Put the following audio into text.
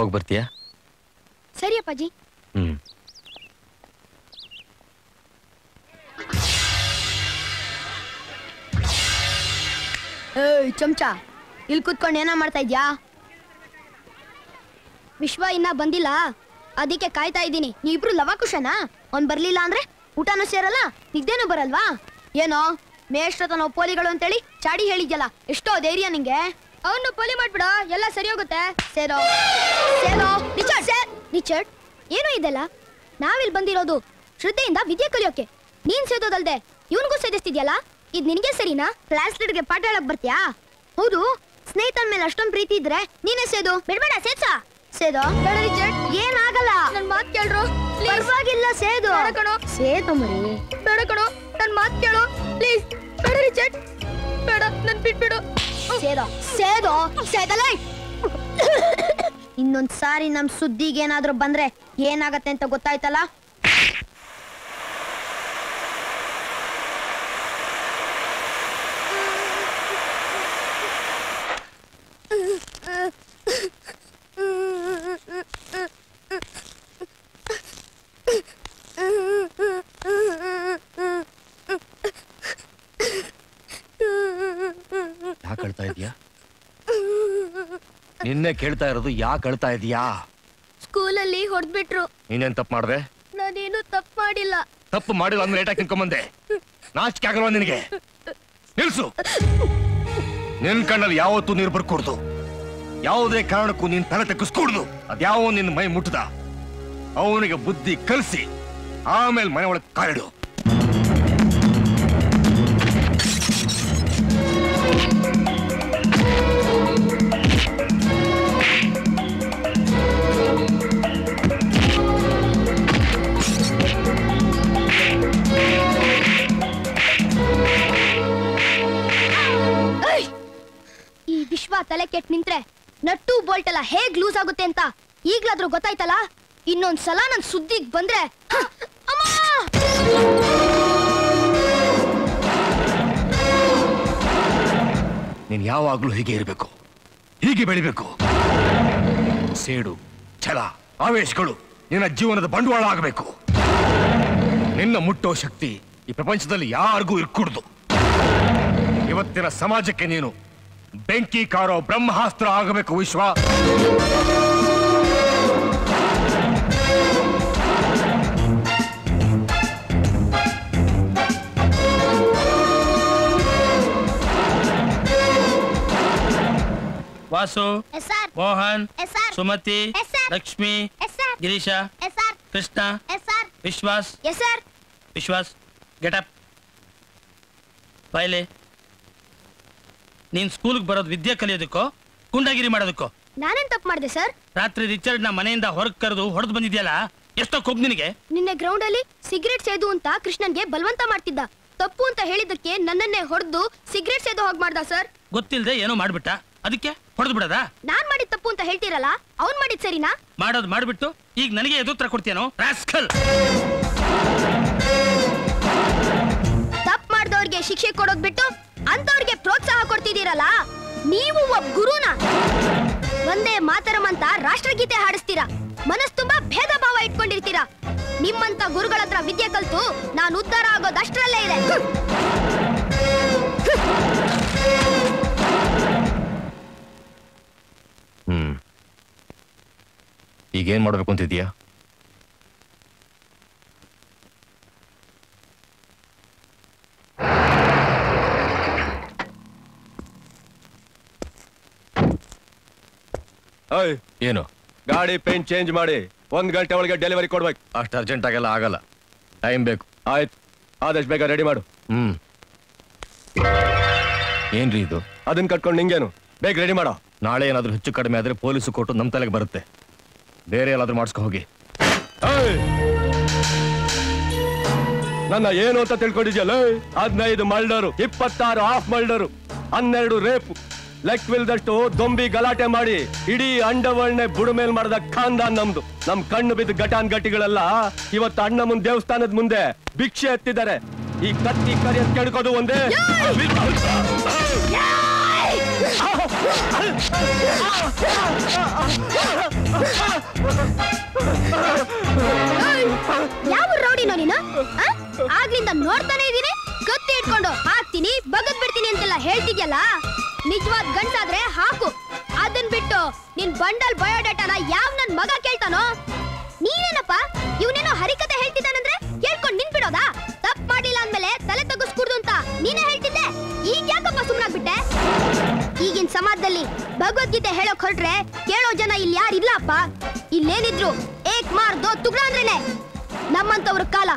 ಹೋಗಿ ಬರ್ತೀಯಾ ಸರಿ ಅಪ್ಪಾಜಿ ಹ್ಮ್ ಏಯ್ ಚಮಚ ಇಲ್ಲಿ ಕೂತ್ಕೊಂಡು ಏನೋ ಮಾಡ್ತಾ ಇದ್ಯಾ ವಿಶ್ವ ಇನ್ನ ಬಂದಿಲ್ಲ ಅದಕ್ಕೆ ಕಾಯ್ತಾ ಇದ್ದೀನಿ ನೀವಿಬ್ರು ಲವಾಕುಶನಾ ಅವ್ನ್ ಬರ್ಲಿಲ್ಲ ಅಂದ್ರೆ ಊಟನೂ ಸೇರಲ್ಲ ನಿದ್ದೆನೂ ಬರಲ್ವಾ ಏನೋ ಮೇಷ್ಟ್ರತ ನಾವು ಪೋಲಿಗಳು ಅಂತೇಳಿ ಚಾಡಿ ಹೇಳಿದ್ಯಲ್ಲ ಎಷ್ಟೋ ಧೈರ್ಯ ನಿಂಗೆ ಅವನು ಪೋಲಿ ಮಾಡ್ಬಿಡ ಎಲ್ಲ ಸರಿ ಹೋಗುತ್ತೆ ಸೇರೋ ಸೇರೋ ರಿಚರ್ಡ್ ಸೇರ್ ರಿಚರ್ಡ್ ಏನು ಇದೆಲ್ಲ ನಾವಿಲ್ಲಿ ಬಂದಿರೋದು ಶ್ರದ್ಧೆಯಿಂದ ವಿದ್ಯೆ ಕಲಿಯೋಕೆ ನೀನ್ ಸೇದೋದಲ್ದೆ ಇವನ್ಗೂ ಸೇದಿಸ್ತಿದ್ಯಲ್ಲ ಇದ್ ನಿನಗೆ ಸರಿನಾ ಕ್ಲಾಸ್ ಲೀಡರ್ಗೆ ಪಾಠ ಹೇಳಕ್ ಬರ್ತ್ಯಾ ಹೌದು ಸ್ನೇಹಿತನ ಮೇಲೆ ಅಷ್ಟೊಂದ್ ಪ್ರೀತಿ ಇದ್ರೆ ನೀನೇ ಸೇದು ಬಿಡ್ಬೇಡ ಸೇದ್ಸ ಸೇದು ಬೇಡ ರಿಚರ್ಡ್ ಏನಾಗಲ್ಲ ನನ್ ಮಾತ್ ಕೇಳ್ರು ಪರವಾಗಿಲ್ಲ ಸೇದು ಕಣೋ ಸೇದು ಮರಿ ಬೇಡ ಕಣೋ ನನ್ ಮಾತ್ ಕೇಳು ಪ್ಲೀಸ್ ಬೇಡ ರಿಚರ್ಡ್ ಬೇಡ ನನ್ ಬಿಟ್ಬಿಡು ಸೇದೋ ಸೇದೋ ಸೇದಲ್ಲ ಇನ್ನೊಂದ್ ಸಾರಿ ನಮ್ ಸುದ್ದಿಗೆ ಏನಾದ್ರೂ ಬಂದ್ರೆ ಏನಾಗತ್ತೆ ಅಂತ ಗೊತ್ತಾಯ್ತಲ್ಲ ಯಾಕೆ ಅಳ್ತಾ ಇದೀಯಾ ನಿನ್ನೆ ಕೇಳ್ತಾ ಇರೋದು ಯಾಕೆ ಅಳ್ತಾ ಇದೀಯಾ ಸ್ಕೂಲಲ್ಲಿ ಹೊಡೆದ್ಬಿಟ್ರು ನೀನೇನ್ ತಪ್ಪು ಮಾಡ್ದೆ ನಾನೇನು ತಪ್ಪು ಮಾಡಿಲ್ಲ ತಪ್ಪು ಮಾಡಿಲ್ಲ ಅಂದ್ರೆ ಲೇಟಾಗಿ ತಿನ್ಕೊಂಬಂದೆ ನಾಚಿಕೆ ಆಗಲ್ವಾ ನಿನಗೆ ನಿಲ್ಸು ನಿನ್ ಕಣ್ಣಲ್ಲಿ ಯಾವತ್ತೂ ನೀರು ಬರ್ಕೂಡ್ದು ಯಾವುದೇ ಕಾರಣಕ್ಕೂ ನೀನ್ ತಲೆ ತೆಗ್ಗಿಸ್ಕೂಡ್ದು ಅದ್ಯಾವ ನಿನ್ನ ಮೈ ಮುಟ್ಟದ ಅವನಿಗೆ ಬುದ್ಧಿ ಕಲಿಸಿ ಆಮೇಲೆ ಮನೆ ಒಳಗೆ ಕಾಲಿಡು ಏಯ್! ಈ ವಿಶ್ವ ತಲೆ ಕೆಟ್ ನಿಂತ್ರೆ ನಟ್ಟು ಬೋಲ್ಟ್ ಎಲ್ಲ ಹೇಗ್ ಲೂಸ್ ಆಗುತ್ತೆ ಅಂತ ಈಗ್ಲಾದ್ರೂ ಗೊತ್ತಾಯ್ತಲ್ಲ ಇನ್ನೊಂದ್ ಸಲ ನನ್ ಸುದ್ದಿಗ್ ಬಂದ್ರೆ ಹ! ಅಮ್ಮ! ನೀನ್ ಯಾವಾಗ್ಲೂ ಹೀಗೆ ಇರಬೇಕು ಹೀಗೆ ಬೆಳಿಬೇಕು ಸೇಡು ಛಲ ಆವೇಶಗಳು ನಿನ್ನ ಜೀವನದ ಬಂಡವಾಳ ಆಗಬೇಕು ನಿನ್ನ ಮುಟ್ಟೋ ಶಕ್ತಿ ಈ ಪ್ರಪಂಚದಲ್ಲಿ ಯಾರಿಗೂ ಇರ್ಕೂಡ್ದು ಇವತ್ತಿನ ಸಮಾಜಕ್ಕೆ ನೀನು ಬೆಂಕಿ ಕಾರೋ ಬ್ರಹ್ಮಾಸ್ತ್ರ ಆಗಬೇಕು Vishwa Vasu yes sir Mohan yes sir Sumathi yes sir. Lakshmi yes sir Girisha yes sir Krishna yes sir Vishwas yes sir Vishwas get up ಬಾಯ್ಲೆ ನೀನ್ ಸ್ಕೂಲ್ಗೆ ಬರೋದು ವಿದ್ಯೆ ಕಲಿಯೋದಕ್ಕೋ ಗುಂಡಾಗಿರಿ ಮಾಡೋದಕ್ಕೋ ನಾನೇನ್ ತಪ್ಪು ಮಾಡಿದೆ ಸರ್ ರಾತ್ರಿ ರಿಚರ್ಡ್ ನ ಮನೆಯಿಂದ ಹೊರಗೆ ಕರೆದು ಹೊಡೆದು ಬಂದಿದ್ಯಲ್ಲ ಎಷ್ಟೋ ಕೊಬ್ಬು ನಿನಗೆ ನಿನ್ನೆ ಗ್ರೌಂಡ್ ಅಲ್ಲಿ ಸಿಗರೇಟ್ ಸೇದು ಅಂತ ಕೃಷ್ಣನ್ಗೆ ಬಲವಂತ ಮಾಡ್ತಿದ್ದ ತಪ್ಪು ಅಂತ ಹೇಳಿದ್ದಕ್ಕೆ ನನ್ನನ್ನೇ ಹೊಡೆದು ಸಿಗರೇಟ್ ಸೇದು ಹೋಗ್ ಮಾಡ್ದ ಸರ್ ಗೊತ್ತಿಲ್ಲದೆ ಏನೋ ಮಾಡ್ಬಿಟ್ಟ ಅದಕ್ಕೆ ಹೊಡೆದು ಬಿಡದ ನಾನ್ ಮಾಡಿದ ತಪ್ಪು ಅಂತ ಹೇಳ್ತೀರಲ್ಲ ಅವ್ನ್ ಮಾಡಿದ್ ಸರಿನಾ ಮಾಡೋದು ಮಾಡ್ಬಿಟ್ಟು ಈಗ ನನಗೆ ಎದುತ್ರ ಕೊಡ್ತೀಯನೋ ರಾಸ್ಕಲ್ ತಪ್ಪು ಮಾಡ್ದವ್ರಿಗೆ ಶಿಕ್ಷೆ ಕೊಡೋದ್ ಬಿಟ್ಟು ಅಂತವ್ರಿಗೆ ಪ್ರೋತ್ಸಾಹ ಕೊಡ್ತಿದ್ದೀರಲ್ಲ ನೀವು ಒಬ್ಬ ಗುರುನ ಒಂದೇ ಮಾತರಂ ಅಂತ ರಾಷ್ಟ್ರಗೀತೆ ಹಾಡಿಸ್ತೀರಾ ಮನಸ್ ತುಂಬಾ ಭೇದ ಭಾವ ಇಟ್ಕೊಂಡಿರ್ತೀರಾ ನಿಮ್ಮಂತ ಗುರುಗಳ ಹತ್ರ ವಿದ್ಯೆ ಕಲ್ತು ನಾನು ಉದ್ಧಾರ ಆಗೋದಷ್ಟ್ರಲ್ಲೇ ಇದೆ ಹ್ಮ್ ಈಗೇನ್ ಮಾಡ್ಬೇಕು ಅಂತಿದ್ಯಾ ಓಯ್ ಏನು ಗಾಡಿ ಪೇಂಟ್ ಚೇಂಜ್ ಮಾಡಿ ಒಂದ್ ಗಂಟೆ ಒಳಗೆ ಡೆಲಿವರಿ ಕೊಡ್ಬೇಕು ಅಷ್ಟು ಅರ್ಜೆಂಟ್ ಆಗೆಲ್ಲ ಆಗಲ್ಲ ಟೈಮ್ ಬೇಕು ಆಯ್ತು ಆದಷ್ಟು ಬೇಗ ರೆಡಿ ಮಾಡು ಹ್ಮ್ ಏನ್ರಿ ಇದು ಅದನ್ನ ಕಟ್ಕೊಂಡು ನಿಂಗೇನು ಬೇಗ ರೆಡಿ ಮಾಡೋ ನಾಳೆ ಏನಾದ್ರೂ ಹೆಚ್ಚು ಕಡಿಮೆ ಆದ್ರೆ ಪೊಲೀಸು ಕೊಟ್ಟು ನಮ್ಮ ತಲೆಗೆ ಬರುತ್ತೆ ಬೇರೆ ಎಲ್ಲಾದ್ರೂ ಮಾಡಿಸ್ಕೊ ಹೋಗಿ ಏಯ್! ನನ್ನ ಏನು ಅಂತ ತಿಳ್ಕೊಂಡಿದ್ಯಲ್ಲ ಏಯ್? ಹದಿನೈದು ಮಲ್ಡರು ಇಪ್ಪತ್ತಾರು ಆಫ್ ಮಲ್ಡರು ಹನ್ನೆರಡು ರೇಪು ಲೆಕ್ಕವಿಲ್ದಷ್ಟು ದೊಂಬಿ ಗಲಾಟೆ ಮಾಡಿ ಇಡೀ ಅಂಡವಳ್ನೆ ಬುಡಮೇಲ್ ಮಾಡಿದ ಖಾನ್ದಾನ್ ನಮ್ದು ನಮ್ ಕಣ್ಣು ಬಿದ್ದ ಘಟಾನ್ ಗಟ್ಟಿಗಳೆಲ್ಲ ಇವತ್ತು ಅಣ್ಣ ಮುಂದ್ ದೇವಸ್ಥಾನದ ಮುಂದೆ ಭಿಕ್ಷೆ ಎತ್ತಿದ್ದಾರೆ ಈ ಕತ್ತಿ ಕರಿಯ ಕೆಡ್ಕೋದು ಒಂದೇ ಯಾವ ರೌಡಿನೋ ನೀನು ಆ? ಆಗ್ಲಿಂದ ನೋಡ್ತಾನೆ ಇದೀನಿ ಕತ್ತಿ ಇಟ್ಕೊಂಡು ಹಾಕ್ತೀನಿ ಬಗದ್ ಬಿಡ್ತೀನಿ ಅಂತೆಲ್ಲ ಹೇಳ್ತಿದ್ಯಲ್ಲ ನಿಜವಾದ ಗಂಡ್ಸಾದ್ರೆ ಹಾಕು ಅದನ್ ಬಿಟ್ಟು ನಿನ್ ಬಂಡಲ್ ಬಯೋಡಾಟಾನ ಯಾವ್ ನನ್ ಮಗ ಕೇಳ್ತಾನೋ ನೀನೇನಪ್ಪ ಇವನೇನೋ ಹರಿಕತೆ ಹೇಳ್ತಿದ್ದಾನಂದ್ರೆ ಕೇಳ್ಕೊಂಡ್ ನಿನ್ಬಿಡೋದಾ ತಪ್ಪು ಮಾಡಿಲ್ಲ ಅಂದ್ಮೇಲೆ ತಲೆ ತಗ್ಗಿಸ್ಕೂಡ್ದು ಅಂತ ನೀನೇ ಹೇಳ್ತಿದ್ದೆ ಈಗ ಯಾಕಪ್ಪ ಸುಮ್ನಾಗ್ಬಿಟ್ಟೆ ಈಗಿನ ಸಮಾಜದಲ್ಲಿ ಭಗವದ್ಗೀತೆ ಹೇಳೋಕ್ ಹೊರಟ್ರೆ ಕೇಳೋ ಜನ ಇಲ್ಲಿ ಯಾರಿಲ್ಲಪ್ಪ ಇಲ್ಲೇನಿದ್ರು ಏಕ್ ಮಾರ್ ದೋ ತುಗ್ರ ಅಂದ್ರೇನೆ ನಮ್ಮಂತವ್ರ ಕಾಲ